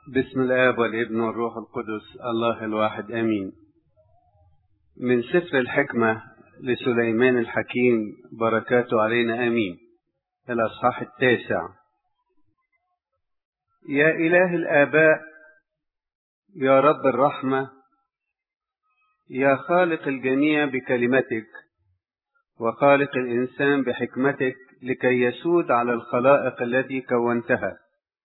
بسم الآب والابن والروح القدس الله الواحد آمين من سفر الحكمة لسليمان الحكيم بركاته علينا آمين الأصحاح التاسع يا إله الآباء يا رب الرحمة يا خالق الجميع بكلمتك وخالق الإنسان بحكمتك لكي يسود على الخلائق التي كونتها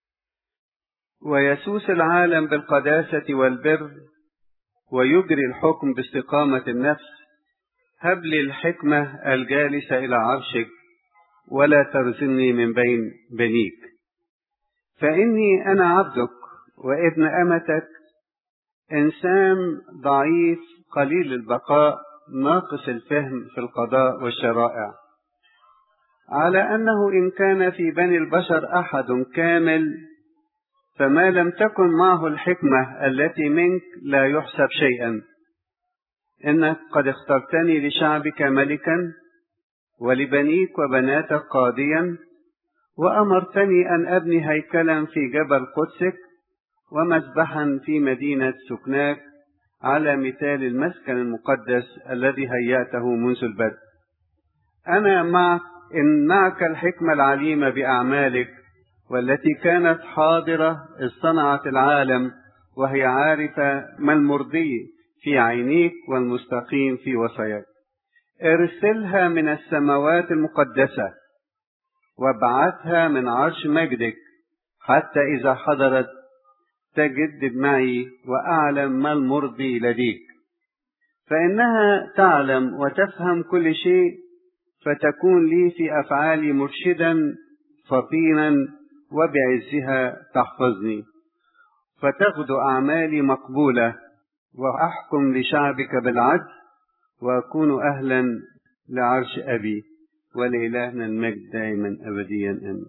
ويسوس العالم بالقداسة والبر ويجري الحكم باستقامة النفس هب لي الحكمة الجالسة إلى عرشك ولا ترزني من بين بنيك فإني أنا عبدك وابن أمتك إنسان ضعيف قليل البقاء ناقص الفهم في القضاء والشرائع على أنه إن كان في بني البشر أحد كامل فما لم تكن معه الحكمة التي منك لا يحسب شيئا إنك قد اخترتني لشعبك ملكا ولبنيك وبناتك قاضيا وأمرتني أن أبني هيكلا في جبل قدسك ومذبحا في مدينة سكناك على مثال المسكن المقدس الذي هيأته منذ البدء أنا معك إن معك الحكمة العليمة بأعمالك والتي كانت حاضرة إذ صنعت العالم وهي عارفة ما المرضي في عينيك والمستقيم في وصاياك ارسلها من السماوات المقدسة وابعثها من عرش مجدك حتى إذا حضرت تجدد معي وأعلم ما المرضي لديك فإنها تعلم وتفهم كل شيء فتكون لي في أفعالي مرشدا فطينا وبعزها تحفظني فتغدو أعمالي مقبولة وأحكم لشعبك بالعدل وأكون أهلا لعرش أبي ولإلهنا المجد دائما أبديا آمين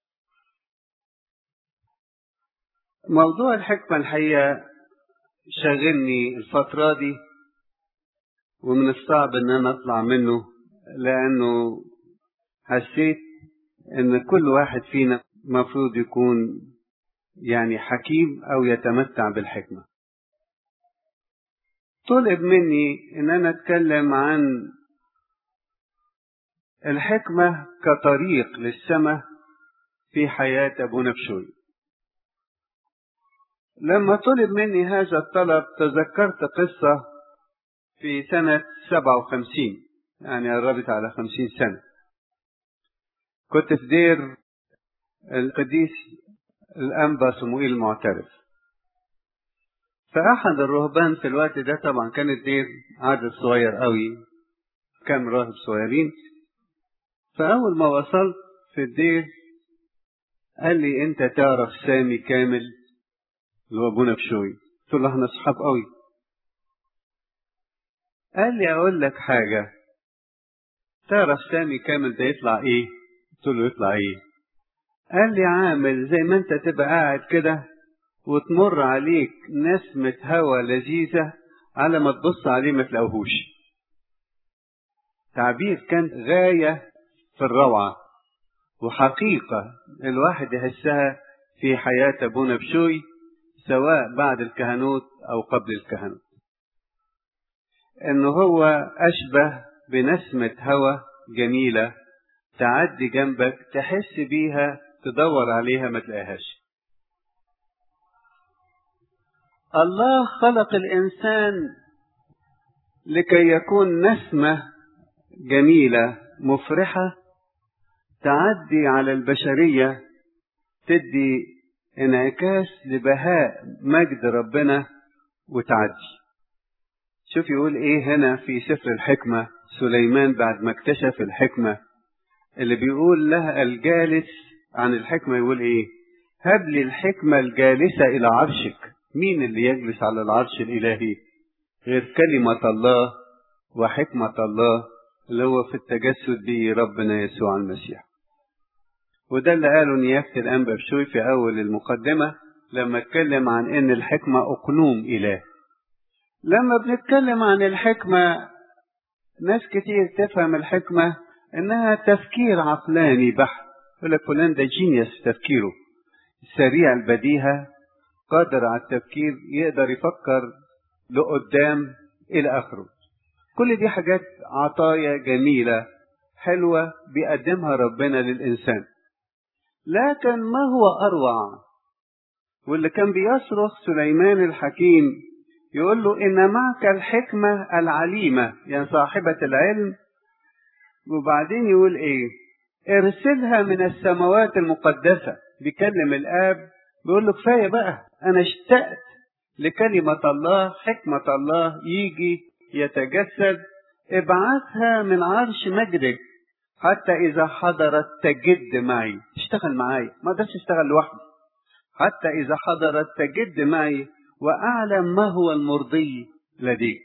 موضوع الحكمة الحقيقة شاغلني الفترة دي ومن الصعب ان انا اطلع منه لانه حسيت ان كل واحد فينا مفروض يكون يعني حكيم او يتمتع بالحكمة طلب مني ان انا اتكلم عن الحكمة كطريق للسماء في حياة ابونا بشوي لما طلب مني هذا الطلب تذكرت قصة في سنة سبعة وخمسين يعني قربت على خمسين سنة كنت في دير القديس الأنبا صموئيل المعترف فأحد الرهبان في الوقت ده طبعا كان الدير عدد صغير قوي كان راهب صغيرين فأول ما وصلت في الدير قال لي أنت تعرف سامي كامل اللي هو ابونا بشوي قلت له احنا اصحاب قوي قال لي اقول لك حاجة تعرف سامي كامل ده يطلع ايه قلت له يطلع ايه قال لي عامل زي ما انت تبقى قاعد كده وتمر عليك نسمة هوا لذيذة على ما تبص عليه ما تلاقوهوش تعبير كان غاية في الروعة وحقيقة الواحد يحسها في حياة أبونا بشوي سواء بعد الكهنوت أو قبل الكهنوت إنه هو أشبه بنسمة هوا جميلة تعدي جنبك تحس بيها تدور عليها ما تلاقيهاش الله خلق الإنسان لكي يكون نسمة جميلة مفرحة تعدي على البشرية تدي انعكاس لبهاء مجد ربنا وتعدي شوف يقول ايه هنا في سفر الحكمة سليمان بعد ما اكتشف الحكمة اللي بيقول لها الجالس عن الحكمة يقول ايه هب لي الحكمة الجالسة إلى عرشك مين اللي يجلس على العرش الإلهي غير كلمة الله وحكمة الله اللي هو في التجسد به ربنا يسوع المسيح وده اللي قاله نيافة الأنبا بشوي في أول المقدمة لما اتكلم عن إن الحكمة أقنوم إله لما بنتكلم عن الحكمة ناس كتير تفهم الحكمة إنها تفكير عقلاني بحت يقول لك فلان ده جينيوس تفكيره سريع البديهة قادر على التفكير يقدر يفكر لقدام إلى آخره كل دي حاجات عطايا جميلة حلوة بيقدمها ربنا للإنسان لكن ما هو أروع واللي كان بيصرخ سليمان الحكيم يقول له إن معك الحكمة العليمة يعني صاحبة العلم وبعدين يقول إيه ارسلها من السماوات المقدسة بيكلم الآب بيقول له كفاية بقى أنا اشتقت لكلمة الله حكمة الله يجي يتجسد ابعثها من عرش مجدك حتى إذا حضرت تجد معي اشتغل معايا ما اقدرش اشتغل لوحدي حتى إذا حضرت تجد معي وأعلم ما هو المرضي لديك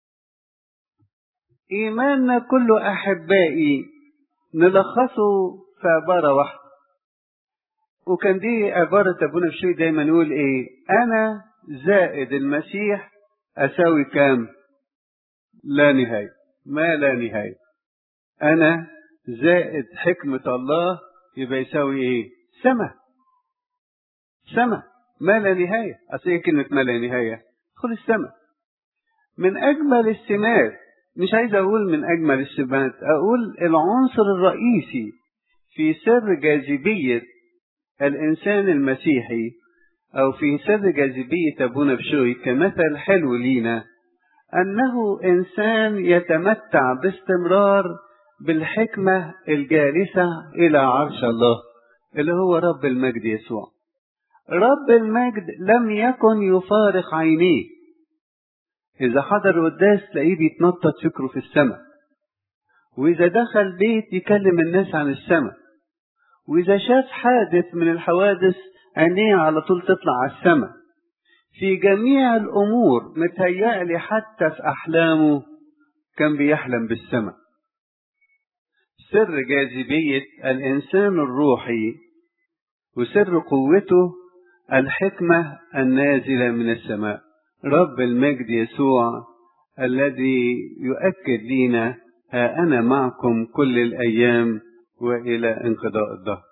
إيماننا كله أحبائي نلخصه في عبارة واحدة وكان دي عبارة أبونا بشوي دايما يقول إيه أنا زائد المسيح أساوي كام لا نهاية ما لا نهاية أنا زائد حكمة الله يبقى يساوي إيه سما سما ما لا نهاية أصل إيه كلمة ما لا نهاية خذ السما من أجمل السمات مش عايز أقول من أجمل السمات أقول العنصر الرئيسي في سر جاذبية الإنسان المسيحي أو في سر جاذبية أبونا بشوي كمثل حلو لينا أنه إنسان يتمتع باستمرار بالحكمة الجالسة إلى عرش الله اللي هو رب المجد يسوع رب المجد لم يكن يفارق عينيه إذا حضر قداس تلاقيه بيتنطط فكره في السماء وإذا دخل بيت يكلم الناس عن السماء وإذا شاف حادث من الحوادث عينيه على طول تطلع على السماء في جميع الأمور متهيألي حتى في أحلامه كان بيحلم بالسماء سر جاذبية الإنسان الروحي وسر قوته الحكمة النازلة من السماء رب المجد يسوع الذي يؤكد لنا ها أنا معكم كل الأيام وإلى انقضاء الدهر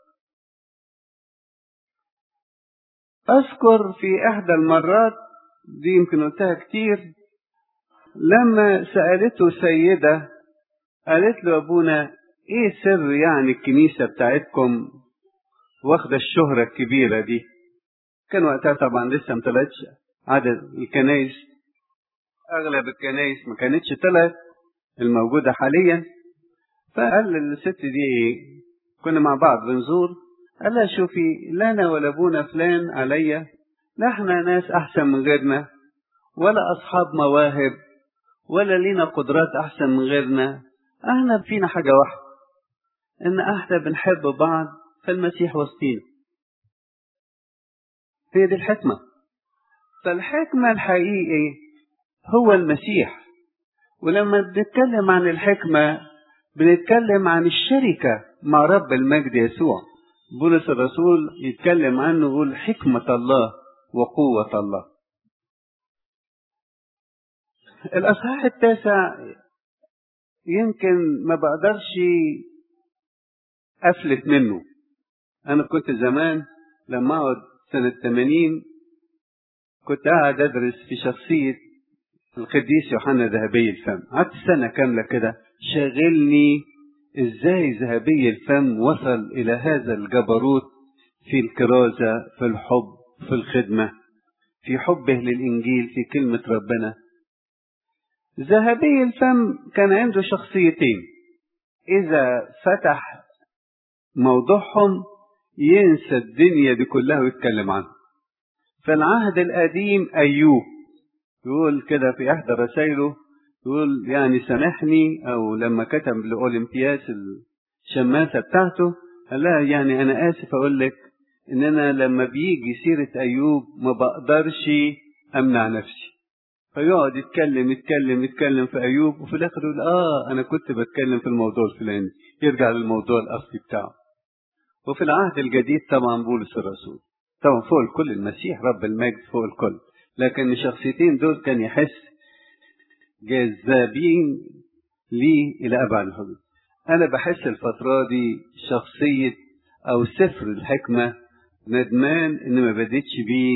أذكر في إحدى المرات دي يمكن قلتها كتير لما سألته سيدة قالت له أبونا إيه سر يعني الكنيسة بتاعتكم واخدة الشهرة الكبيرة دي كان وقتها طبعا لسه مطلعتش عدد الكنايس أغلب الكنايس ما كانتش طلعت الموجودة حاليا فقال للست دي إيه كنا مع بعض بنزور قال لها شوفي لا أنا ولا أبونا فلان عليا لا احنا ناس أحسن من غيرنا ولا أصحاب مواهب ولا لينا قدرات أحسن من غيرنا احنا فينا حاجة واحدة إن احنا بنحب بعض فالمسيح وسطينا هي دي الحكمة فالحكمة الحقيقي هو المسيح ولما بنتكلم عن الحكمة بنتكلم عن الشركة مع رب المجد يسوع بولس الرسول يتكلم عنه يقول حكمة الله وقوة الله الأصحاح التاسع يمكن ما بقدرش أفلت منه أنا كنت زمان لما أقعد سنة 80 كنت قاعد أدرس في شخصية القديس يوحنا ذهبي الفم قعدت سنة كاملة كده شاغلني ازاي ذهبي الفم وصل الى هذا الجبروت في الكرازة في الحب في الخدمة في حبه للإنجيل في كلمة ربنا ذهبي الفم كان عنده شخصيتين إذا فتح موضوعهم ينسى الدنيا دي كلها ويتكلم عنها في العهد القديم أيوب يقول كده في إحدى رسائله يقول يعني سامحني أو لما كتب لأولمبياس الشماسة بتاعته قال لها يعني أنا آسف أقول لك إن أنا لما بيجي سيرة أيوب ما بقدرش أمنع نفسي فيقعد يتكلم يتكلم يتكلم في أيوب وفي الآخر يقول آه أنا كنت بتكلم في الموضوع الفلاني يرجع للموضوع الأصلي بتاعه وفي العهد الجديد طبعا بولس الرسول طبعا فوق الكل المسيح رب المجد فوق الكل لكن الشخصيتين دول كان يحس جذابين لي إلى أبعد الحدود أنا بحس الفترة دي شخصية أو سفر الحكمة ندمان إن ما بديتش بيه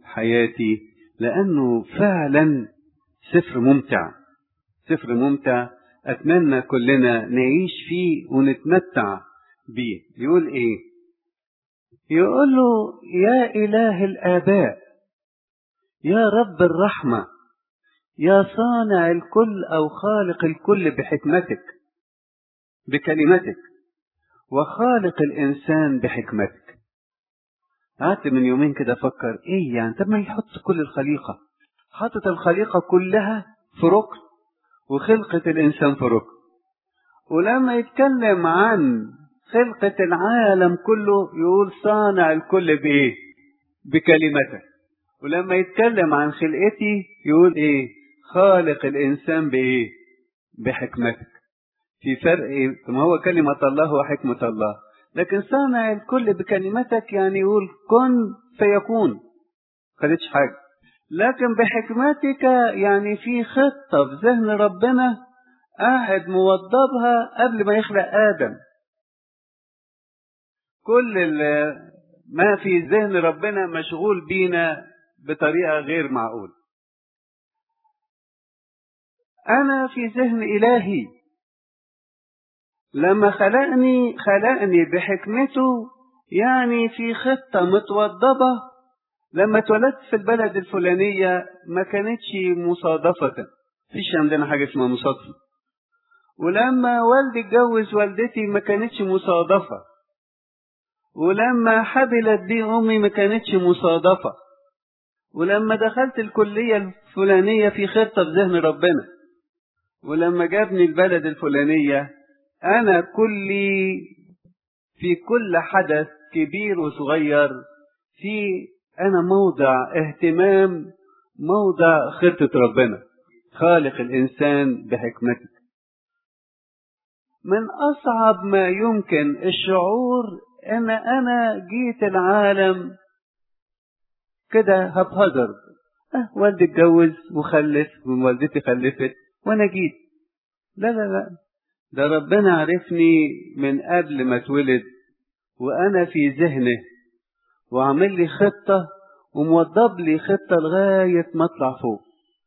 حياتي لأنه فعلا سفر ممتع سفر ممتع أتمنى كلنا نعيش فيه ونتمتع بيه يقول إيه يقول له يا إله الآباء يا رب الرحمة يا صانع الكل أو خالق الكل بحكمتك بكلمتك وخالق الإنسان بحكمتك قعدت من يومين كده أفكر إيه يعني طب ما يحط كل الخليقة حاطط الخليقة كلها في ركن وخلقة الإنسان في ركن ولما يتكلم عن خلقة العالم كله يقول صانع الكل بإيه؟ بكلمته ولما يتكلم عن خلقتي يقول إيه؟ خالق الإنسان بإيه؟ بحكمتك في فرق إيه؟ ما هو كلمة الله وحكمة الله لكن صانع الكل بكلمتك يعني يقول كن فيكون خدتش حاجة لكن بحكمتك يعني في خطة في ذهن ربنا قاعد موضبها قبل ما يخلق آدم كل ما في ذهن ربنا مشغول بينا بطريقة غير معقول أنا في ذهن إلهي لما خلقني خلقني بحكمته يعني في خطة متوضبة لما اتولدت في البلد الفلانية ما كانتش مصادفة فيش عندنا حاجة اسمها مصادفة ولما والدي اتجوز والدتي ما كانتش مصادفة ولما حبلت بي أمي ما كانتش مصادفة ولما دخلت الكلية الفلانية في خطة في ذهن ربنا ولما جابني البلد الفلانية أنا كلي في كل حدث كبير وصغير في أنا موضع اهتمام موضع خطة ربنا خالق الإنسان بحكمتك من أصعب ما يمكن الشعور ان انا جيت العالم كده هبهدر اه والدي اتجوز وخلف ووالدتي خلفت وانا جيت لا لا لا ده ربنا عرفني من قبل ما اتولد وانا في ذهنه وعامل لي خطه وموضب لي خطه لغايه ما اطلع فوق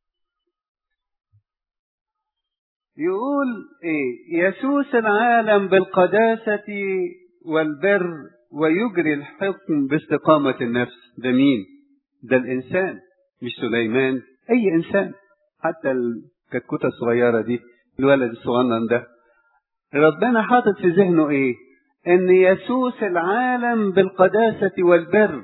يقول ايه يسوس العالم بالقداسه والبر ويجري الحكم باستقامة النفس ده مين ده الإنسان مش سليمان أي إنسان حتى الكتكوتة الصغيرة دي الولد الصغنن ده ربنا حاطط في ذهنه إيه إن يسوس العالم بالقداسة والبر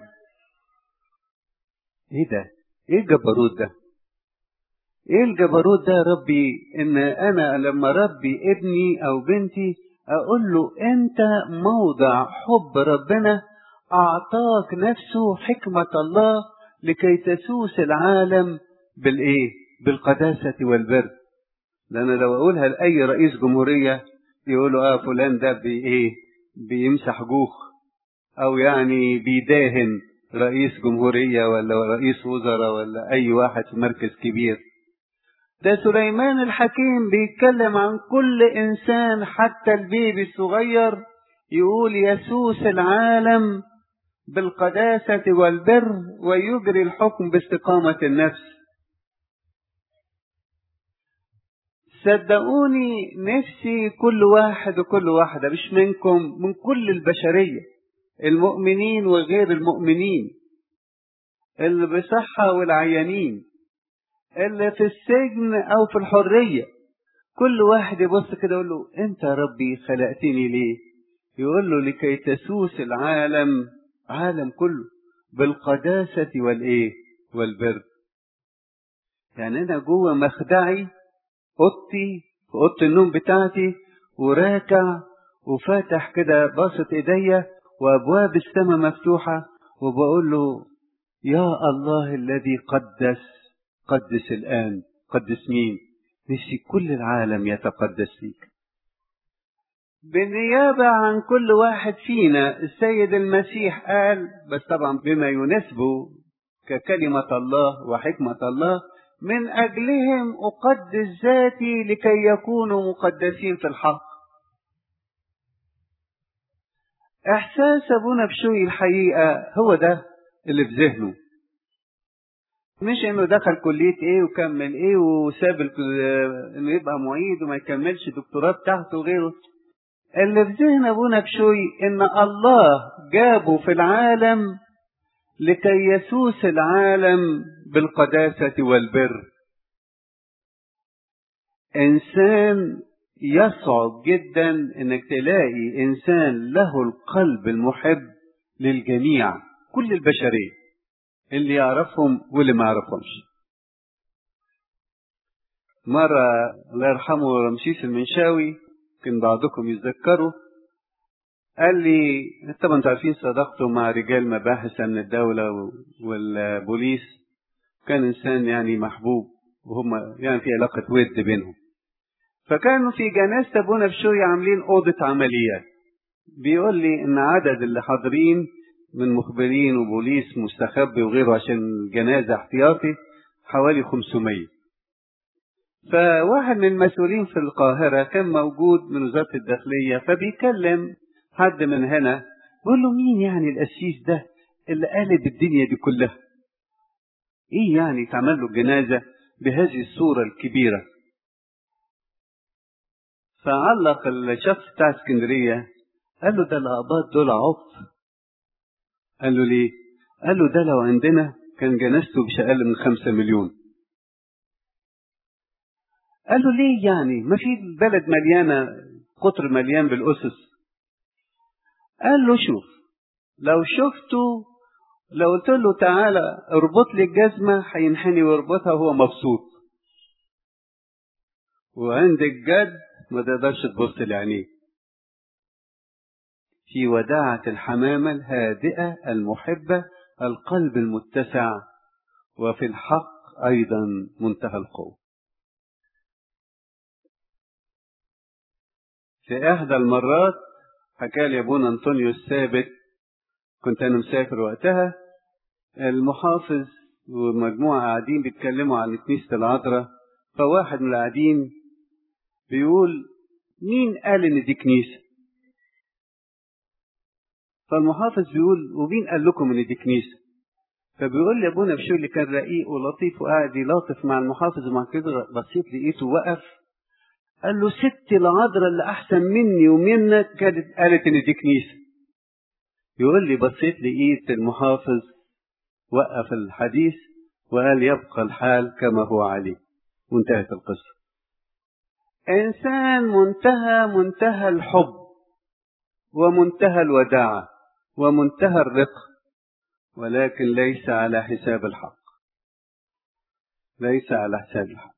إيه ده إيه الجبروت ده إيه الجبروت ده يا ربي إن أنا لما ربي ابني أو بنتي أقول له أنت موضع حب ربنا أعطاك نفسه حكمة الله لكي تسوس العالم بالإيه؟ بالقداسة والبر. لأن لو أقولها لأي رئيس جمهورية يقولوا آه فلان ده بإيه؟ بيمسح جوخ أو يعني بيداهن رئيس جمهورية ولا رئيس وزراء ولا أي واحد في مركز كبير. ده سليمان الحكيم بيتكلم عن كل إنسان حتى البيبي الصغير يقول يسوس العالم بالقداسة والبر ويجري الحكم باستقامة النفس صدقوني نفسي كل واحد وكل واحدة مش منكم من كل البشرية المؤمنين وغير المؤمنين اللي بصحة والعيانين اللي في السجن او في الحريه كل واحد يبص كده يقول له انت يا ربي خلقتني ليه يقول له لكي تسوس العالم عالم كله بالقداسة والايه والبر يعني انا جوه مخدعي اوضتي في اوضه النوم بتاعتي وراكع وفاتح كده باسط ايديا وابواب السماء مفتوحه وبقول له يا الله الذي قدس قدس الآن قدس مين نفسي كل العالم يتقدس فيك بالنيابة عن كل واحد فينا السيد المسيح قال بس طبعا بما يناسبه ككلمة الله وحكمة الله من أجلهم أقدس ذاتي لكي يكونوا مقدسين في الحق إحساس أبونا بشوي الحقيقة هو ده اللي في ذهنه مش انه دخل كلية ايه وكمل ايه وساب انه يبقى معيد وما يكملش دكتوراه بتاعته وغيره اللي في ذهن ابونا بشوي ان الله جابه في العالم لكي يسوس العالم بالقداسة والبر انسان يصعب جدا انك تلاقي انسان له القلب المحب للجميع كل البشريه اللي يعرفهم واللي ما يعرفهمش مرة الله يرحمه رمسيس المنشاوي كان بعضكم يتذكروا قال لي طبعا انتوا عارفين صداقته مع رجال مباحث امن الدولة والبوليس كان انسان يعني محبوب وهم يعني في علاقة ود بينهم فكانوا في جنازة ابونا بشوية عاملين أوضة عمليات بيقول لي ان عدد اللي حاضرين من مخبرين وبوليس مستخبي وغيره عشان جنازة احتياطي حوالي 500 فواحد من المسؤولين في القاهرة كان موجود من وزارة الداخلية فبيكلم حد من هنا بيقول له مين يعني القسيس ده اللي قالب الدنيا دي كلها ايه يعني تعمل له جنازة بهذه الصورة الكبيرة فعلق الشخص بتاع اسكندرية قال له ده الأقباط دول عبط قال له ليه؟ قال له ده لو عندنا كان جنازته مش أقل من خمسة مليون قال له ليه يعني ما في بلد مليانة قطر مليان بالأسس قال له شوف لو شفته لو قلت له تعالى اربط لي الجزمة هينحني ويربطها وهو مبسوط وعند الجد ما تقدرش تبص لعينيه في وداعة الحمامة الهادئة المحبة القلب المتسع وفي الحق أيضا منتهى القوة في إحدى المرات حكى لي أبونا أنطونيو الثابت كنت أنا مسافر وقتها المحافظ ومجموعة قاعدين بيتكلموا عن كنيسة العذراء فواحد من القاعدين بيقول مين قال إن دي كنيسة؟ فالمحافظ بيقول ومين قال لكم ان دي كنيسه فبيقول لي ابونا بشوي اللي كان رقيق ولطيف وقاعد يلاطف مع المحافظ ومع كده بصيت لقيته وقف قال له ست العذراء اللي احسن مني ومنك كانت قالت ان دي كنيسه يقول لي بصيت لقيت المحافظ وقف الحديث وقال يبقى الحال كما هو عليه وانتهت القصه انسان منتهى منتهى الحب ومنتهى الوداعه ومنتهى الرفق ولكن ليس على حساب الحق ليس على حساب الحق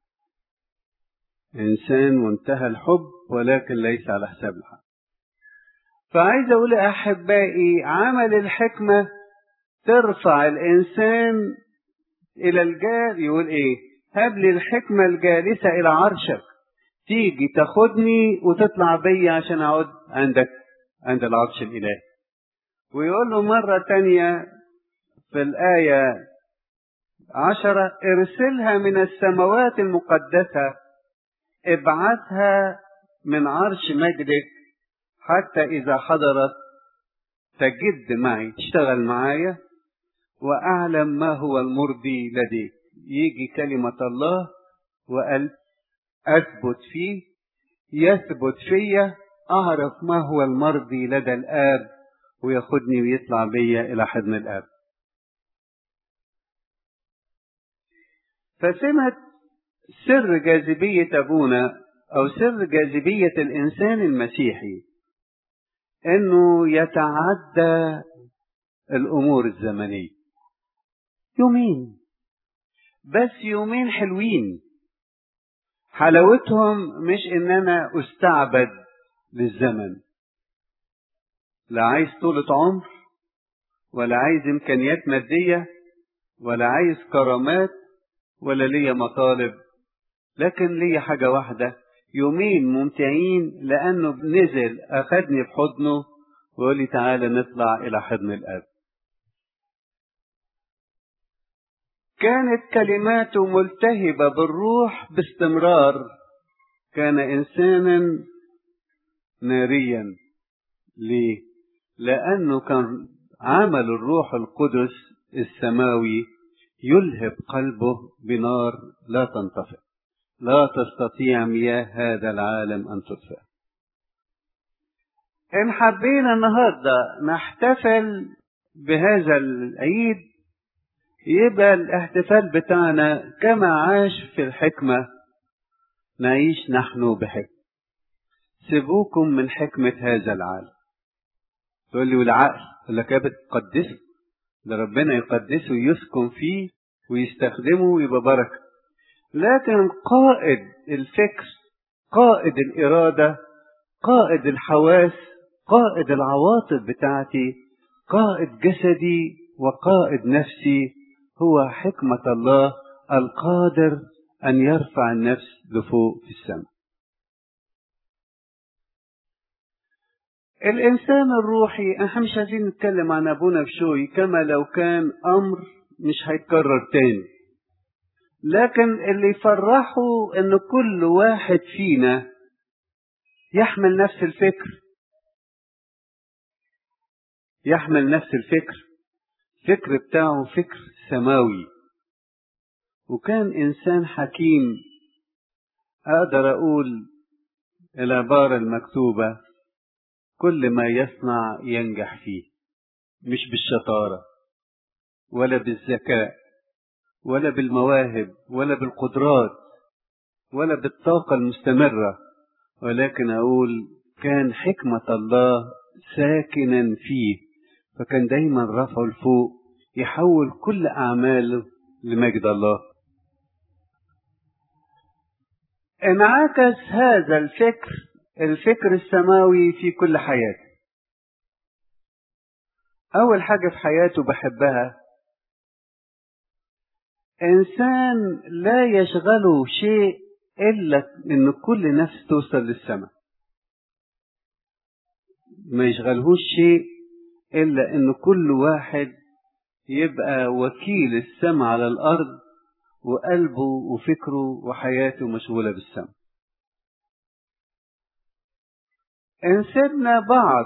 انسان منتهى الحب ولكن ليس على حساب الحق فعايز اقول احبائي عمل الحكمه ترفع الانسان الى الجار يقول ايه هب لي الحكمه الجالسه الى عرشك تيجي تاخدني وتطلع بيا عشان اقعد عندك عند العرش الالهي ويقول له مرة تانية في الآية عشرة ارسلها من السماوات المقدسة ابعثها من عرش مجدك حتى إذا حضرت تجد معي تشتغل معايا وأعلم ما هو المرضي لديك يجي كلمة الله وقال أثبت فيه يثبت فيا أعرف ما هو المرضي لدى الآب وياخدني ويطلع بيا إلى حضن الآب فسمة سر جاذبية أبونا أو سر جاذبية الإنسان المسيحي إنه يتعدى الأمور الزمنية يومين بس يومين حلوين حلاوتهم مش إن أنا أستعبد للزمن لا عايز طولة عمر ولا عايز إمكانيات مادية ولا عايز كرامات ولا ليا مطالب لكن ليا حاجة واحدة يومين ممتعين لأنه نزل أخدني بحضنه ويقول لي تعالى نطلع إلى حضن الأب كانت كلماته ملتهبة بالروح باستمرار كان إنسانا ناريا ليه؟ لأنه كان عمل الروح القدس السماوي يلهب قلبه بنار لا تنطفئ لا تستطيع مياه هذا العالم أن تطفئ إن حبينا النهاردة نحتفل بهذا العيد يبقى الاحتفال بتاعنا كما عاش في الحكمة نعيش نحن بحكمة سيبوكم من حكمة هذا العالم تقول لي والعقل يقول لك يا بتقدسه ده ربنا يقدسه ويسكن فيه ويستخدمه ويبقى بركة لكن قائد الفكر قائد الإرادة قائد الحواس قائد العواطف بتاعتي قائد جسدي وقائد نفسي هو حكمة الله القادر أن يرفع النفس لفوق في السماء الإنسان الروحي احنا مش عايزين نتكلم عن أبونا بشوي كما لو كان أمر مش هيتكرر تاني لكن اللي يفرحه إن كل واحد فينا يحمل نفس الفكر يحمل نفس الفكر الفكر بتاعه فكر سماوي وكان إنسان حكيم أقدر أقول العبارة المكتوبة كل ما يصنع ينجح فيه مش بالشطارة ولا بالذكاء ولا بالمواهب ولا بالقدرات ولا بالطاقة المستمرة ولكن أقول كان حكمة الله ساكنا فيه فكان دايما رفعه لفوق يحول كل أعماله لمجد الله انعكس هذا الفكر الفكر السماوي في كل حياته أول حاجة في حياته بحبها إنسان لا يشغله شيء إلا إن كل نفس توصل للسماء ما يشغلهوش شيء إلا إن كل واحد يبقى وكيل السماء على الأرض وقلبه وفكره وحياته مشغولة بالسماء إن سيبنا بعض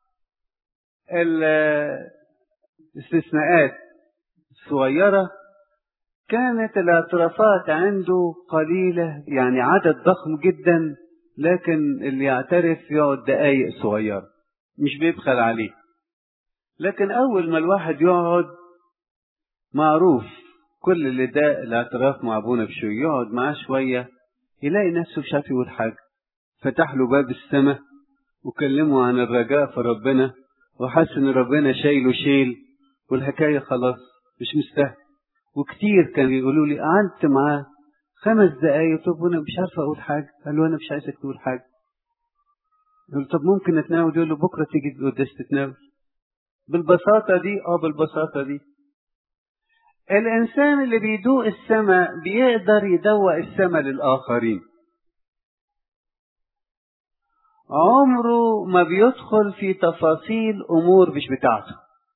الاستثناءات الصغيرة كانت الاعترافات عنده قليلة يعني عدد ضخم جدا لكن اللي يعترف يقعد دقايق صغيرة مش بيبخل عليه لكن أول ما الواحد يقعد معروف كل اللي ده الاعتراف مع أبونا بشوي يقعد معاه شوية يلاقي نفسه مش عارف يقول حاجة فتح له باب السماء وكلمه عن الرجاء في ربنا وحس ان ربنا شايله شيل والحكاية خلاص مش مستاهل وكتير كانوا يقولوا لي قعدت معاه خمس دقايق طب وانا مش عارف اقول حاجة قال له انا مش عايزك تقول حاجة يقول طب ممكن اتناول يقول له بكرة تيجي القداس تتناول بالبساطة دي اه بالبساطة دي الإنسان اللي بيدوق السماء بيقدر يدوق السماء للآخرين عمره ما بيدخل في تفاصيل أمور مش بتاعته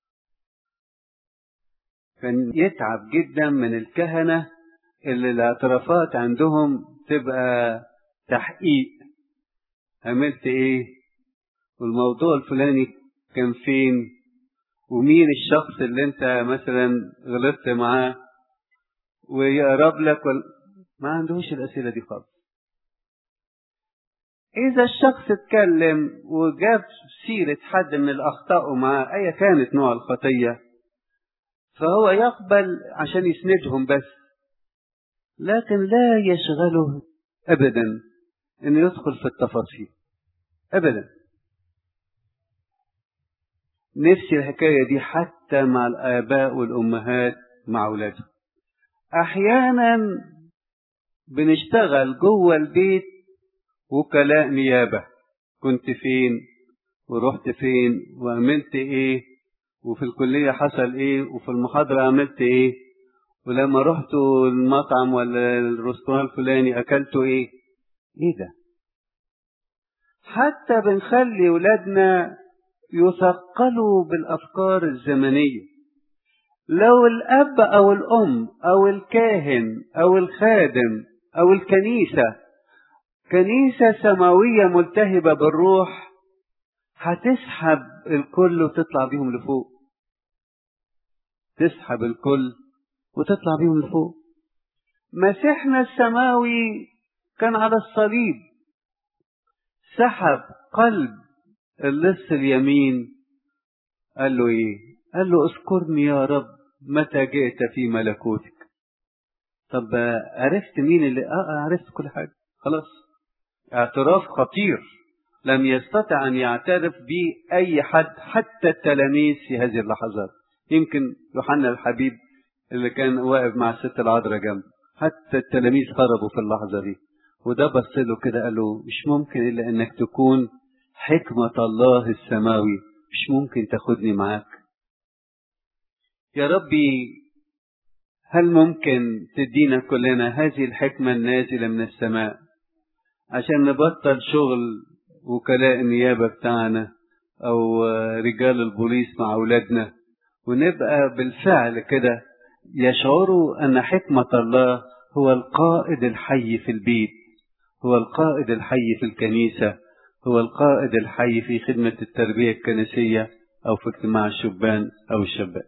كان يتعب جدا من الكهنة اللي الاعترافات عندهم تبقى تحقيق عملت ايه والموضوع الفلاني كان فين ومين الشخص اللي انت مثلا غلطت معاه ويقرب لك وال... ما عندهوش الاسئله دي خالص اذا الشخص اتكلم وجاب سيره حد من الاخطاء معاه ايا كانت نوع الخطيه فهو يقبل عشان يسندهم بس لكن لا يشغله ابدا انه يدخل في التفاصيل ابدا نفسي الحكاية دي حتى مع الآباء والأمهات مع أولادهم أحيانا بنشتغل جوه البيت وكلاء نيابة كنت فين ورحت فين وعملت ايه وفي الكلية حصل ايه وفي المحاضرة عملت ايه ولما رحت المطعم ولا الرستوران الفلاني اكلتوا ايه ايه ده حتى بنخلي ولادنا يثقلوا بالافكار الزمنيه لو الاب او الام او الكاهن او الخادم او الكنيسه كنيسه سماويه ملتهبه بالروح هتسحب الكل وتطلع بيهم لفوق تسحب الكل وتطلع بيهم لفوق مسيحنا السماوي كان على الصليب سحب قلب اللص اليمين قال له ايه قال له اذكرني يا رب متى جئت في ملكوتك طب عرفت مين اللي اه عرفت كل حاجه خلاص اعتراف خطير لم يستطع ان يعترف به اي حد حتى التلاميذ في هذه اللحظات يمكن يوحنا الحبيب اللي كان واقف مع الست العذراء جنبه حتى التلاميذ هربوا في اللحظه دي وده بص له كده قال له مش ممكن الا انك تكون حكمه الله السماوي مش ممكن تاخدني معاك يا ربي هل ممكن تدينا كلنا هذه الحكمة النازلة من السماء عشان نبطل شغل وكلاء النيابة بتاعنا أو رجال البوليس مع أولادنا ونبقى بالفعل كده يشعروا أن حكمة الله هو القائد الحي في البيت هو القائد الحي في الكنيسة هو القائد الحي في خدمة التربية الكنسية أو في اجتماع الشبان أو الشابات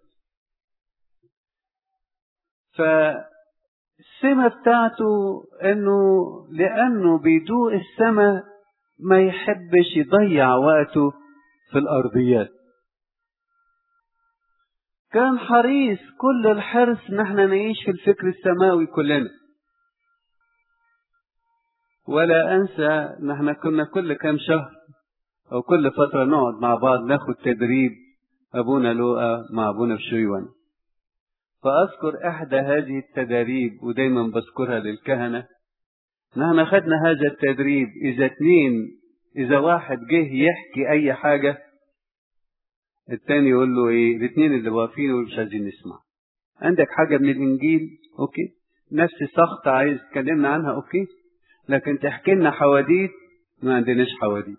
فالسمة بتاعته انه لانه بيدوق السماء ما يحبش يضيع وقته في الارضيات كان حريص كل الحرص ان احنا نعيش في الفكر السماوي كلنا ولا انسى ان احنا كنا كل كام شهر او كل فتره نقعد مع بعض ناخد تدريب ابونا لوقا مع ابونا بشويوان فأذكر إحدى هذه التدريب ودايما بذكرها للكهنة نحن خدنا هذا التدريب إذا اتنين إذا واحد جه يحكي أي حاجة التاني يقول له إيه الاتنين اللي واقفين يقولوا مش عايزين نسمع عندك حاجة من الإنجيل أوكي نفس سخط عايز تكلمنا عنها أوكي لكن تحكي لنا حواديت ما عندناش حواديت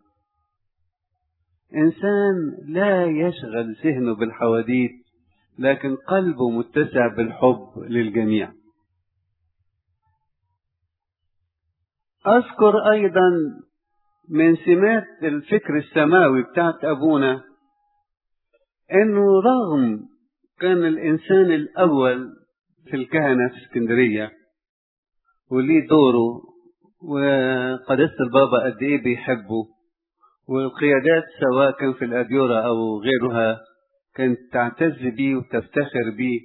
إنسان لا يشغل ذهنه بالحواديت لكن قلبه متسع بالحب للجميع أذكر أيضا من سمات الفكر السماوي بتاعت أبونا أنه رغم كان الإنسان الأول في الكهنة في اسكندرية وليه دوره وقداسة البابا قد إيه بيحبه والقيادات سواء كان في الأديرة أو غيرها كانت تعتز بيه وتفتخر بيه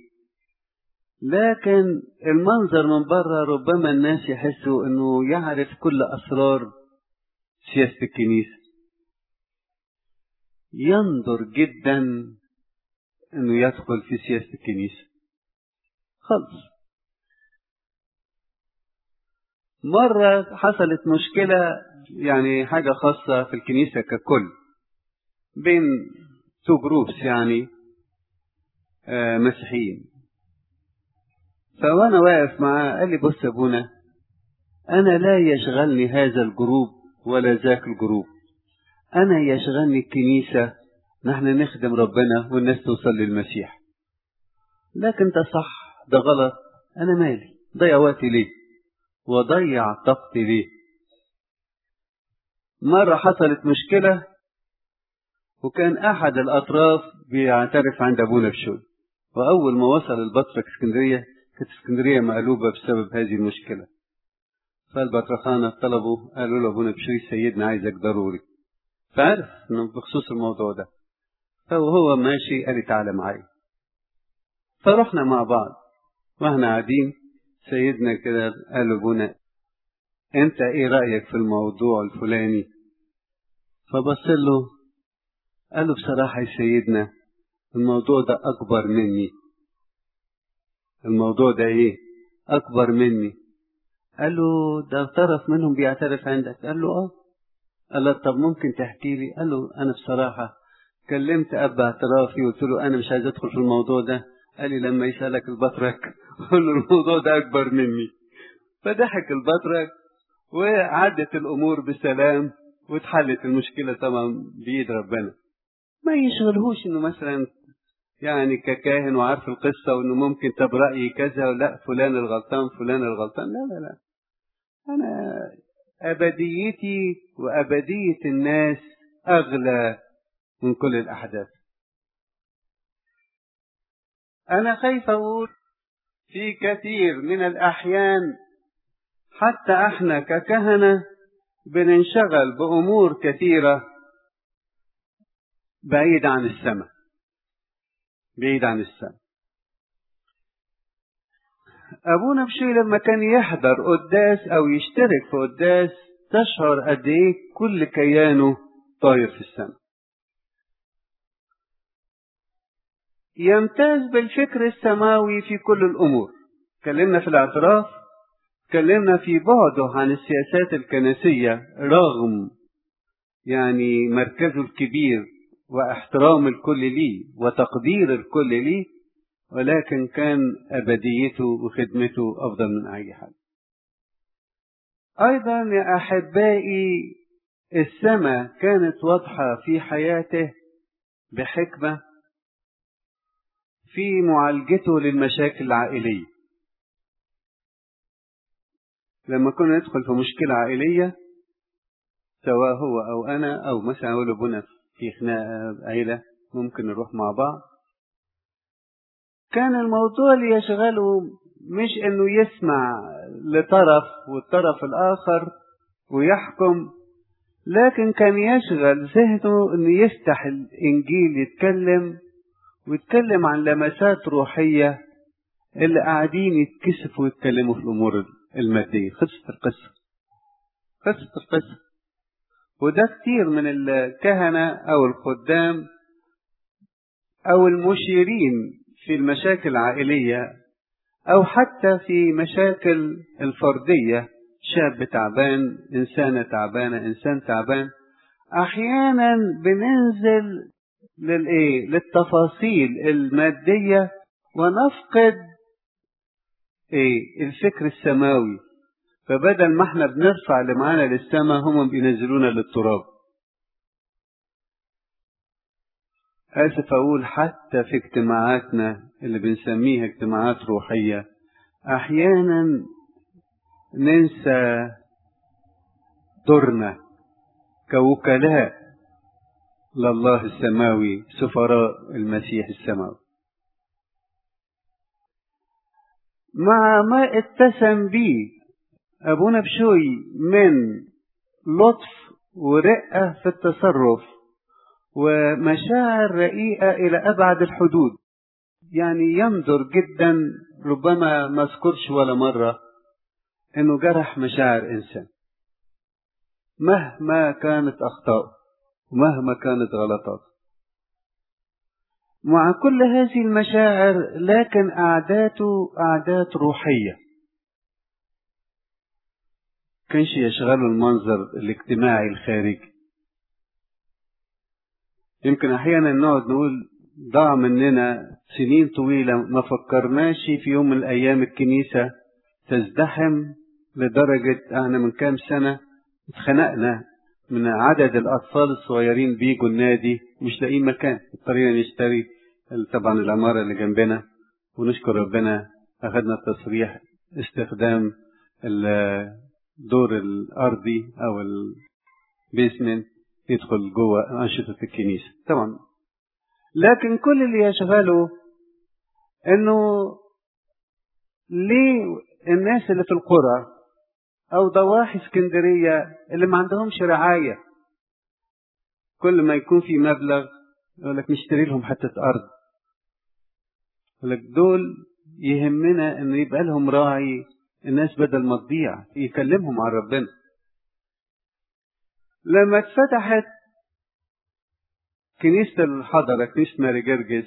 لكن المنظر من بره ربما الناس يحسوا انه يعرف كل اسرار سياسة الكنيسة ينظر جدا انه يدخل في سياسة الكنيسة خلص مرة حصلت مشكلة يعني حاجة خاصة في الكنيسة ككل بين تو جروبس يعني آه مسيحيين فوانا واقف معاه قال لي بص يا ابونا انا لا يشغلني هذا الجروب ولا ذاك الجروب انا يشغلني الكنيسه نحن نخدم ربنا والناس توصل للمسيح لكن ده صح ده غلط انا مالي ضيع وقتي ليه وضيع طاقتي ليه مرة حصلت مشكلة وكان أحد الأطراف بيعترف عند أبونا بشوي وأول ما وصل البطرك اسكندرية كانت اسكندرية مقلوبة بسبب هذه المشكلة فالبطرخانة طلبوا قالوا له أبونا بشوي سيدنا عايزك ضروري فعرف إنه بخصوص الموضوع ده فهو ماشي قال لي تعالى معايا فرحنا مع بعض واحنا قاعدين سيدنا كده قال أبونا أنت إيه رأيك في الموضوع الفلاني فبص له قال له بصراحة يا سيدنا الموضوع ده أكبر مني الموضوع ده إيه أكبر مني قال له ده طرف منهم بيعترف عندك قال له آه قال له طب ممكن تحكي لي قال له أنا بصراحة كلمت أب اعترافي وقلت له أنا مش عايز أدخل في الموضوع ده قال لي لما يسألك البطرك قول له الموضوع ده أكبر مني فضحك البطرك وعدت الأمور بسلام واتحلت المشكلة طبعا بإيد ربنا ما يشغلهوش إنه مثلا يعني ككاهن وعارف القصة وإنه ممكن طب رأيي كذا ولا فلان الغلطان فلان الغلطان لا لا لا أنا أبديتي وأبدية الناس أغلى من كل الأحداث أنا خايف أقول في كثير من الأحيان حتى احنا ككهنة بننشغل بأمور كثيرة بعيد عن السماء بعيد عن السماء أبونا بشوي لما كان يحضر قداس أو يشترك في قداس تشعر قد إيه كل كيانه طاير في السماء يمتاز بالفكر السماوي في كل الأمور اتكلمنا في الاعتراف اتكلمنا في بعده عن السياسات الكنسية رغم يعني مركزه الكبير واحترام الكل ليه وتقدير الكل ليه ولكن كان أبديته وخدمته أفضل من أي حد أيضا يا أحبائي السماء كانت واضحة في حياته بحكمة في معالجته للمشاكل العائلية لما كنا ندخل في مشكلة عائلية سواء هو أو أنا أو مثلا أقول أبونا في خناقة عيلة ممكن نروح مع بعض كان الموضوع اللي يشغله مش انه يسمع لطرف والطرف الاخر ويحكم لكن كان يشغل ذهنه انه يفتح الانجيل يتكلم ويتكلم عن لمسات روحية اللي قاعدين يتكسفوا ويتكلموا في الامور المادية خلصت القصة خلصت القصة وده كتير من الكهنة او الخدام او المشيرين في المشاكل العائلية أو حتى في مشاكل الفردية شاب تعبان إنسانة تعبانة إنسان تعبان أحيانا بننزل للإيه؟ للتفاصيل المادية ونفقد إيه؟ الفكر السماوي فبدل ما احنا بنرفع اللي معانا للسماء هم بينزلونا للتراب آسف أقول حتى في اجتماعاتنا اللي بنسميها اجتماعات روحية أحيانا ننسى دورنا كوكلاء لله السماوي سفراء المسيح السماوي مع ما اتسم به أبونا بشوي من لطف ورقة في التصرف ومشاعر رقيقة إلى أبعد الحدود يعني ينظر جدا ربما ما اذكرش ولا مرة انه جرح مشاعر انسان مهما كانت اخطاؤه ومهما كانت غلطاته مع كل هذه المشاعر لكن أعداته أعداد روحية كانش يشغله المنظر الاجتماعي الخارجي يمكن أحيانا نقعد نقول ضاع مننا سنين طويلة ما فكرناش في يوم من الأيام الكنيسة تزدحم لدرجة احنا من كام سنة اتخنقنا من عدد الأطفال الصغيرين بيجوا النادي مش لاقيين مكان اضطرينا نشتري طبعا العمارة اللي جنبنا ونشكر ربنا أخذنا التصريح استخدام الدور الأرضي أو البيسمنت يدخل جوه أنشطة الكنيسة طبعا لكن كل اللي يشغله انه ليه الناس اللي في القرى او ضواحي اسكندريه اللي ما عندهمش رعايه كل ما يكون في مبلغ يقول لك نشتري لهم حته ارض يقول لك دول يهمنا انه يبقى لهم راعي الناس بدل ما تضيع يكلمهم عن ربنا لما اتفتحت كنيسة الحضرة كنيسة ماري جرجس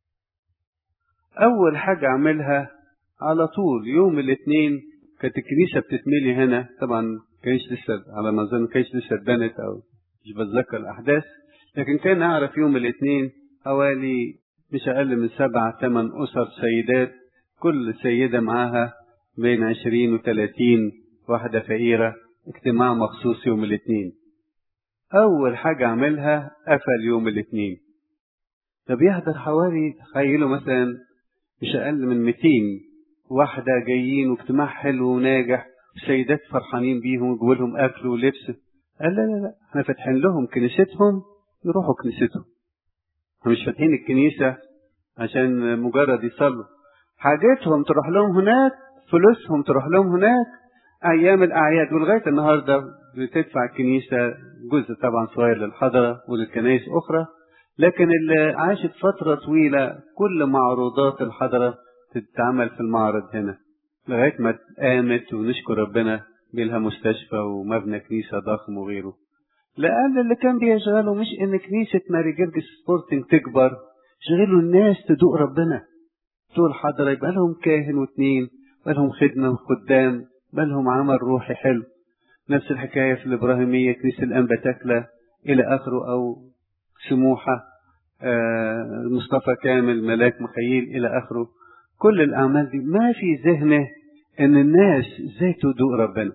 أول حاجة أعملها على طول يوم الاثنين كانت الكنيسة بتتملي هنا طبعا كانش لسه على ما أظن كانش لسه اتبنت أو مش بتذكر الأحداث لكن كان أعرف يوم الاثنين حوالي مش أقل من سبع ثمان أسر سيدات كل سيدة معاها بين عشرين وثلاثين واحدة فقيرة اجتماع مخصوص يوم الاثنين أول حاجة أعملها قفل يوم الاثنين طب يحضر حوالي تخيلوا مثلا مش أقل من 200 واحدة جايين واجتماع حلو وناجح وسيدات فرحانين بيهم ويجوا لهم أكل ولبس قال لا لا لا احنا فاتحين لهم كنيستهم يروحوا كنيستهم احنا مش فاتحين الكنيسة عشان مجرد يصلوا حاجتهم تروح لهم هناك فلوسهم تروح لهم هناك ايام الاعياد ولغايه النهارده بتدفع الكنيسه جزء طبعا صغير للحضره وللكنائس اخرى لكن اللي عاشت فتره طويله كل معروضات الحضره تتعمل في المعرض هنا لغايه ما قامت ونشكر ربنا بيلها مستشفى ومبنى كنيسه ضخم وغيره لان اللي كان بيشغله مش ان كنيسه ماري جرجس سبورتنج تكبر شغلوا الناس تدوق ربنا طول حضره يبقى لهم كاهن واثنين يبقى لهم خدمه وخدام يبقى لهم عمل روحي حلو نفس الحكايه في الابراهيميه كنيسه الانبا تكله الى اخره او سموحه آه مصطفى كامل ملاك مخيل الى اخره كل الاعمال دي ما في ذهنه ان الناس ازاي تدوق ربنا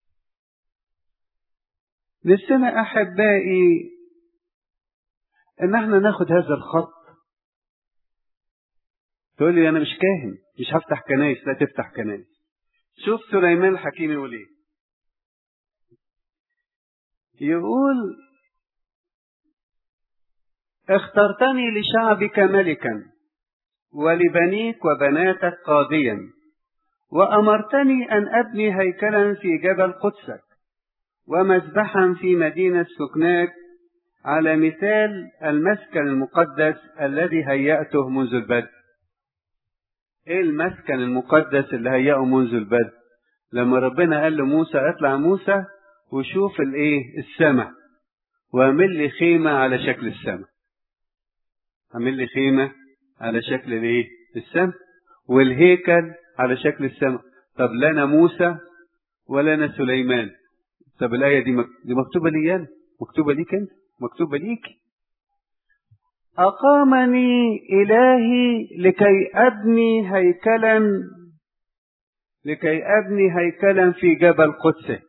نفسنا احبائي ان احنا ناخد هذا الخط تقول لي انا مش كاهن مش هفتح كنايس لا تفتح كنايس شوف سليمان الحكيم يقول ايه يقول اخترتني لشعبك ملكا ولبنيك وبناتك قاضيا وامرتني ان ابني هيكلا في جبل قدسك ومذبحا في مدينه سكناك على مثال المسكن المقدس الذي هيأته منذ البدء ايه المسكن المقدس اللي هيأه منذ البدء لما ربنا قال لموسى اطلع موسى وشوف الايه السماء واعمل لي خيمة على شكل السماء اعمل لي خيمة على شكل الايه السماء والهيكل على شكل السماء طب لنا موسى ولنا سليمان طب الآية دي دي مكتوبة لي أنا مكتوبة ليك أنت مكتوبة ليك أقامني إلهي لكي أبني هيكلا لكي أبني هيكلا في جبل قدسه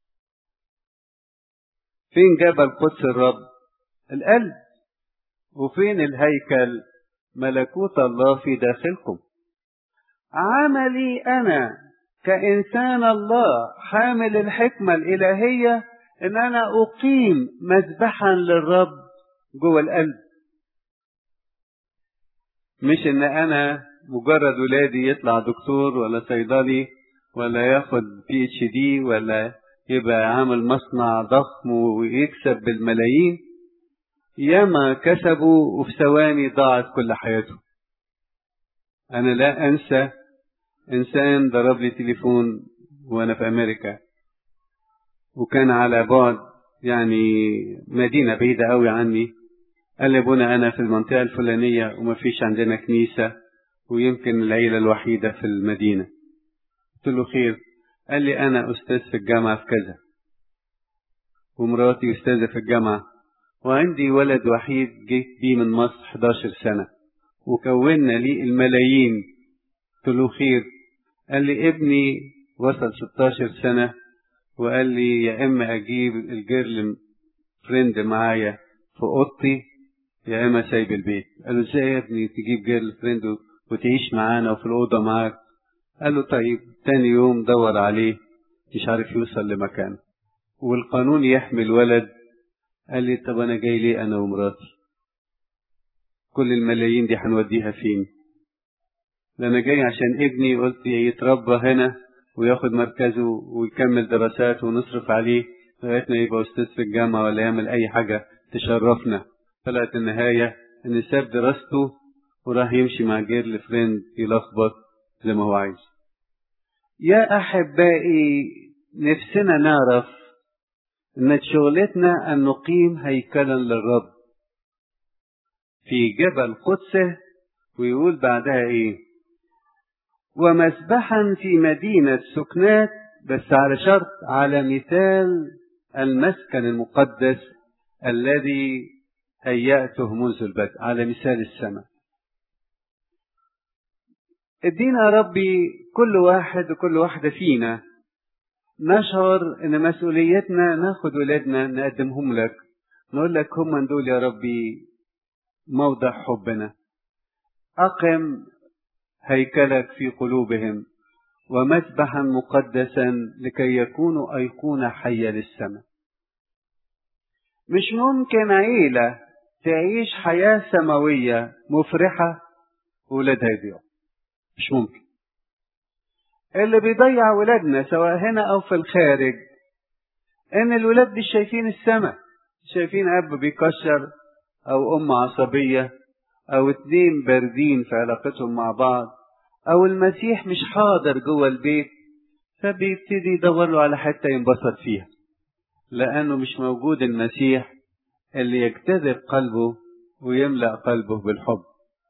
فين جبل قدس الرب القلب وفين الهيكل ملكوت الله في داخلكم عملي أنا كإنسان الله حامل الحكمة الإلهية إن أنا أقيم مذبحا للرب جوه القلب مش إن أنا مجرد ولادي يطلع دكتور ولا صيدلي ولا ياخد بي اتش دي ولا يبقى عامل مصنع ضخم ويكسب بالملايين ياما كسبوا وفي ثواني ضاعت كل حياته أنا لا أنسى إنسان ضرب لي تليفون وأنا في أمريكا وكان على بعد يعني مدينة بعيدة أوي عني قال لي أبونا أنا في المنطقة الفلانية وما فيش عندنا كنيسة ويمكن العيلة الوحيدة في المدينة قلت له خير قال لي أنا أستاذ في الجامعة في كذا ومراتي أستاذة في الجامعة وعندي ولد وحيد جيت بيه من مصر 11 سنة وكونا لي الملايين قلت له خير قال لي ابني وصل 16 سنة وقال لي يا إما أجيب الجيرل فريند معايا في أوضتي يا إما سايب البيت قال له إزاي يا ابني تجيب جيرل فريند وتعيش معانا وفي الأوضة معاك قال له طيب تاني يوم دور عليه مش عارف يوصل لمكانه والقانون يحمي الولد قال لي طب أنا جاي ليه أنا ومراتي كل الملايين دي هنوديها فين ده أنا جاي عشان ابني قلت يتربى هنا وياخد مركزه ويكمل دراساته ونصرف عليه لغاية ما يبقى أستاذ في الجامعة ولا يعمل أي حاجة تشرفنا طلعت النهاية إن ساب دراسته وراح يمشي مع جيرل فريند يلخبط زي ما هو عايز يا أحبائي نفسنا نعرف إن شغلتنا أن نقيم هيكلا للرب في جبل قدسه ويقول بعدها إيه ومسبحا في مدينة سكنات بس على شرط على مثال المسكن المقدس الذي هيأته منذ البدء على مثال السماء ادينا يا ربي كل واحد وكل واحدة فينا نشعر ان مسؤوليتنا ناخد ولادنا نقدمهم لك نقول لك هم دول يا ربي موضع حبنا اقم هيكلك في قلوبهم ومذبحا مقدسا لكي يكونوا ايقونه حيه للسماء مش ممكن عيله تعيش حياه سماويه مفرحه ولادها يضيعوا مش ممكن اللي بيضيع ولادنا سواء هنا أو في الخارج إن الولاد مش شايفين السماء شايفين أب بيكشر أو أم عصبية أو اتنين باردين في علاقتهم مع بعض أو المسيح مش حاضر جوه البيت فبيبتدي يدور له على حتة ينبسط فيها لأنه مش موجود المسيح اللي يجتذب قلبه ويملأ قلبه بالحب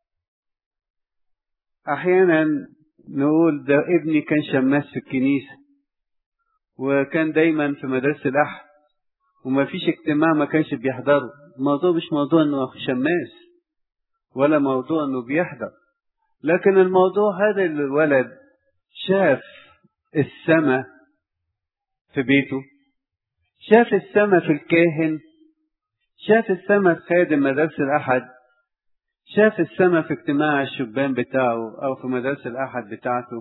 أحيانا نقول ده ابني كان شماس في الكنيسة وكان دايما في مدرسة الأحد وما فيش اجتماع ما كانش بيحضره الموضوع مش موضوع انه شماس ولا موضوع انه بيحضر لكن الموضوع هذا الولد شاف السماء في بيته شاف السماء في الكاهن شاف السماء في خادم مدرسة الأحد شاف السماء في اجتماع الشبان بتاعه أو في مدرسة الأحد بتاعته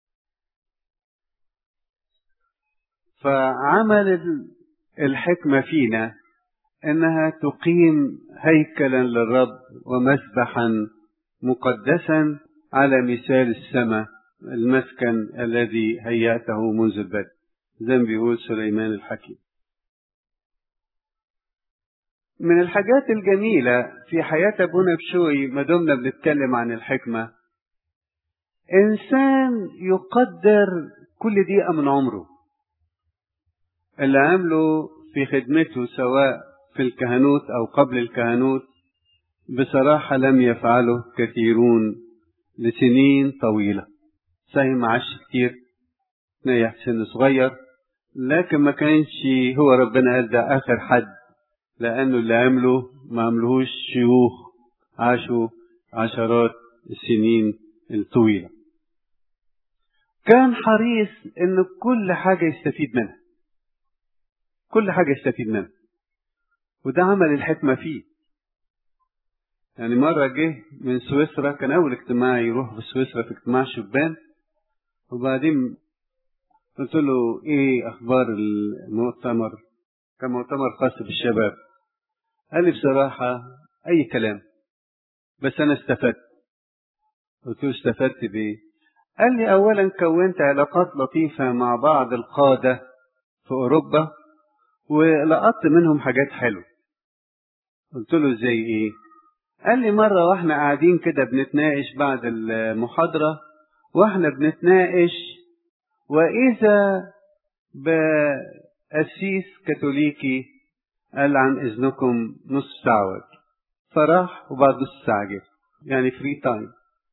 فعمل الحكمة فينا إنها تقيم هيكلا للرب ومسبحا مقدسا على مثال السماء المسكن الذي هيأته منذ البدء زي ما بيقول سليمان الحكيم من الحاجات الجميلة في حياة أبونا بشوي ما دمنا بنتكلم عن الحكمة إنسان يقدر كل دقيقة من عمره اللي عمله في خدمته سواء في الكهنوت أو قبل الكهنوت بصراحة لم يفعله كثيرون لسنين طويلة صحيح ما عاش كتير نيح سن صغير لكن ما كانش هو ربنا قال ده آخر حد لأنه اللي عمله ما عملهوش شيوخ عاشوا عشرات السنين الطويلة كان حريص إن كل حاجة يستفيد منها كل حاجة يستفيد منها وده عمل الحكمة فيه يعني مرة جه من سويسرا كان أول اجتماع يروح في سويسرا في اجتماع شبان وبعدين قلت له إيه أخبار المؤتمر كان مؤتمر خاص بالشباب قال لي بصراحة أي كلام بس أنا استفدت قلت له استفدت بإيه؟ قال لي أولا كونت علاقات لطيفة مع بعض القادة في أوروبا ولقطت منهم حاجات حلوة قلت له زي إيه؟ قال لي مرة واحنا قاعدين كده بنتناقش بعد المحاضرة واحنا بنتناقش وإذا بقسيس كاثوليكي قال عن إذنكم نص ساعة وقت فراح وبعد نص ساعة جه يعني فري تايم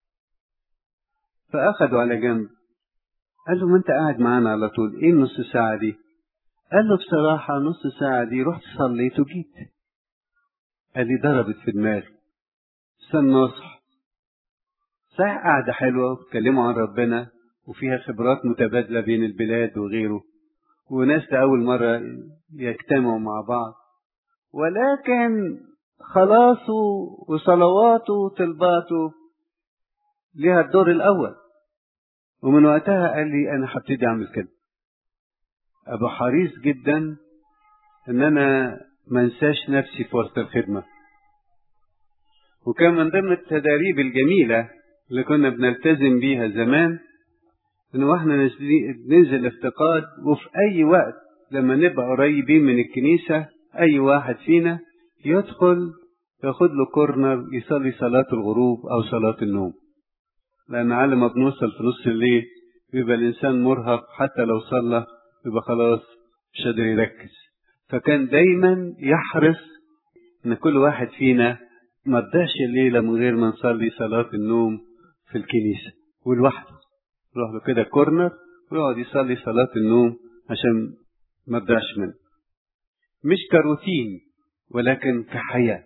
فأخدوا على جنب قال له ما أنت قاعد معانا على طول إيه النص ساعة دي؟ قال له بصراحة نص ساعة دي رحت صليت وجيت قال لي ضربت في دماغي استنى نصح صحيح قعدة حلوة اتكلموا عن ربنا وفيها خبرات متبادلة بين البلاد وغيره وناس لأول مرة يجتمعوا مع بعض ولكن خلاصه وصلواته وطلباته ليها الدور الأول ومن وقتها قال لي أنا هبتدي أعمل كده أبقى حريص جدا إن أنا ما انساش نفسي في وسط الخدمة وكان من ضمن التداريب الجميلة اللي كنا بنلتزم بيها زمان إن واحنا ننزل افتقاد وفي أي وقت لما نبقى قريبين من الكنيسة أي واحد فينا يدخل ياخد له كورنر يصلي صلاة الغروب أو صلاة النوم لأن على ما بنوصل في نص الليل بيبقى الإنسان مرهق حتى لو صلى يبقى خلاص مش قادر يركز فكان دايما يحرص إن كل واحد فينا ما تضيعش الليلة من غير ما نصلي صلاة النوم في الكنيسة ولوحده يروح له كده كورنر ويقعد يصلي صلاة النوم عشان ما تضيعش منه مش كروتين ولكن كحياة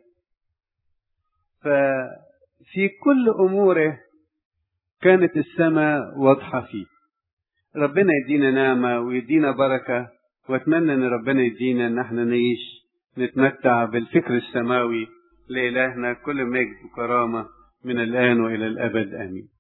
ففي كل أموره كانت السماء واضحة فيه ربنا يدينا نعمة ويدينا بركة واتمنى ان ربنا يدينا ان احنا نعيش نتمتع بالفكر السماوي لإلهنا كل مجد وكرامة من الآن وإلى الأبد آمين